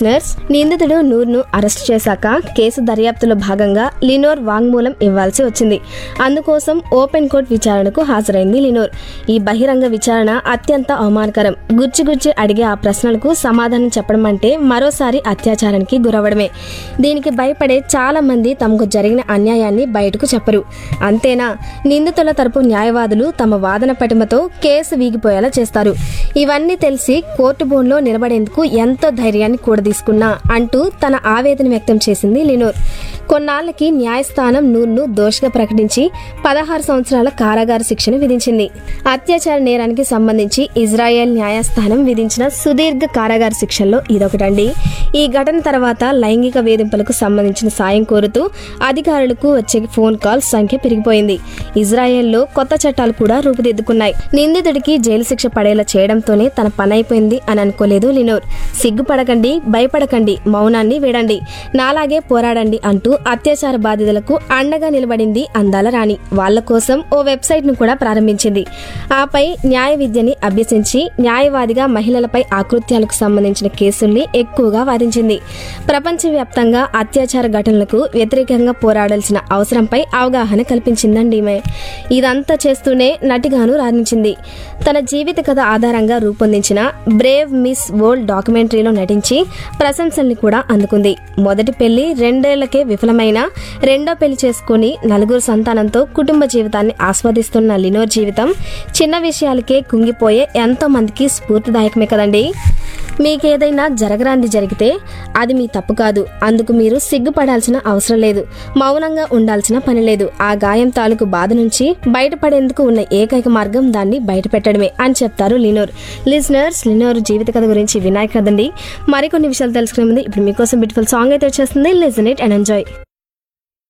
listeners నిందితుడు నూర్ను arrest చేశాక case దర్యాప్తులో భాగంగా లినోర్ వాంగ్మూలం ఇవ్వాల్సి వచ్చింది అందుకోసం ఓపెన్ కోర్ట్ విచారణకు హాజరైంది లినోర్ ఈ బహిరంగ విచారణ అత్యంత అవమానకరం గుచ్చి గుచ్చి అడిగే ఆ ప్రశ్నలకు సమాధానం చెప్పడం అంటే మరోసారి అత్యాచారానికి గురవడమే దీనికి భయపడే చాలా మంది తమకు జరిగిన అన్యాయాన్ని బయటకు చెప్పరు అంతేనా నిందితుల తరపు న్యాయవాదులు తమ వాదన పటిమతో కేసు వీగిపోయేలా చేస్తారు ఇవన్నీ తెలిసి కోర్టు బోన్లో నిలబడేందుకు ఎంతో ధైర్యాన్ని కూడదీసుకున్నా అంటూ తన ఆవేదన వ్యక్తం చేసింది లినోర్ కొన్నాళ్లకి న్యాయస్థానం నూర్ను దోషిగా ప్రకటించి పదహారు సంవత్సరాల కారాగార శిక్షను విధించింది అత్యాచార నేరానికి సంబంధించి ఇజ్రాయెల్ న్యాయస్థానం విధించిన సుదీర్ఘ కారాగార శిక్షల్లో ఇదొకటండి ఈ ఘటన తర్వాత లైంగిక వేధింపులకు సంబంధించిన సాయం కోరుతూ అధికారులకు వచ్చే ఫోన్ కాల్స్ సంఖ్య పెరిగిపోయింది ఇజ్రాయెల్లో కొత్త చట్టాలు కూడా రూపుదిద్దుకున్నాయి నిందితుడికి జైలు శిక్ష పడేలా చేయడంతోనే తన పని అయిపోయింది అని అనుకోలేదు లినోర్ సిగ్గుపడకండి భయపడకండి మౌనాన్ని వీడండి నాలాగే పోరాడండి అంటూ అత్యాచార బాధితులకు అండగా నిలబడింది అందాల రాణి వాళ్ళ కోసం ఓ వెబ్సైట్ ను కూడా ప్రారంభించింది ఆపై న్యాయ విద్యని అభ్యసించి న్యాయవాదిగా మహిళలపై ఆకృత్యాలకు సంబంధించిన కేసుల్ని ఎక్కువగా వాదించింది ప్రపంచవ్యాప్తంగా అత్యాచార ఘటనలకు వ్యతిరేకంగా పోరాడాల్సిన అవసరంపై అవగాహన కల్పించిందండి ఈమె ఇదంతా చేస్తూనే నటిగాను రాణించింది తన జీవిత కథ ఆధారంగా రూపొందించిన బ్రేవ్ మిస్ వరల్డ్ డాక్యుమెంటరీలో నటించి ప్రశంసల్ని కూడా అందుకుంది మొదటి పెళ్లి రెండేళ్లకే విఫలమైన రెండో పెళ్లి చేసుకుని నలుగురు సంతానంతో కుటుంబ జీవితాన్ని ఆస్వాదిస్తున్న లినోర్ జీవితం చిన్న విషయాలకే కుంగిపోయే ఎంతో మందికి స్ఫూర్తిదాయకమే కదండి మీకేదైనా జరగరాంది జరిగితే అది మీ తప్పు కాదు అందుకు మీరు సిగ్గుపడాల్సిన అవసరం లేదు మౌనంగా ఉండాల్సిన పని లేదు ఆ గాయం తాలూకు బాధ నుంచి బయటపడేందుకు ఉన్న ఏకైక మార్గం దాన్ని బయటపెట్టడమే అని చెప్తారు లినోర్ లిజనర్స్ లినోర్ జీవిత కథ గురించి వినాయి కదండి మరికొన్ని విషయాలు తెలుసుకునే ముందు ఇప్పుడు మీకోసం బ్యూటిఫుల్ సాంగ్ అయితే వచ్చేస్తుంది లిజన్ ఇట్ అండ్ ఎంజాయ్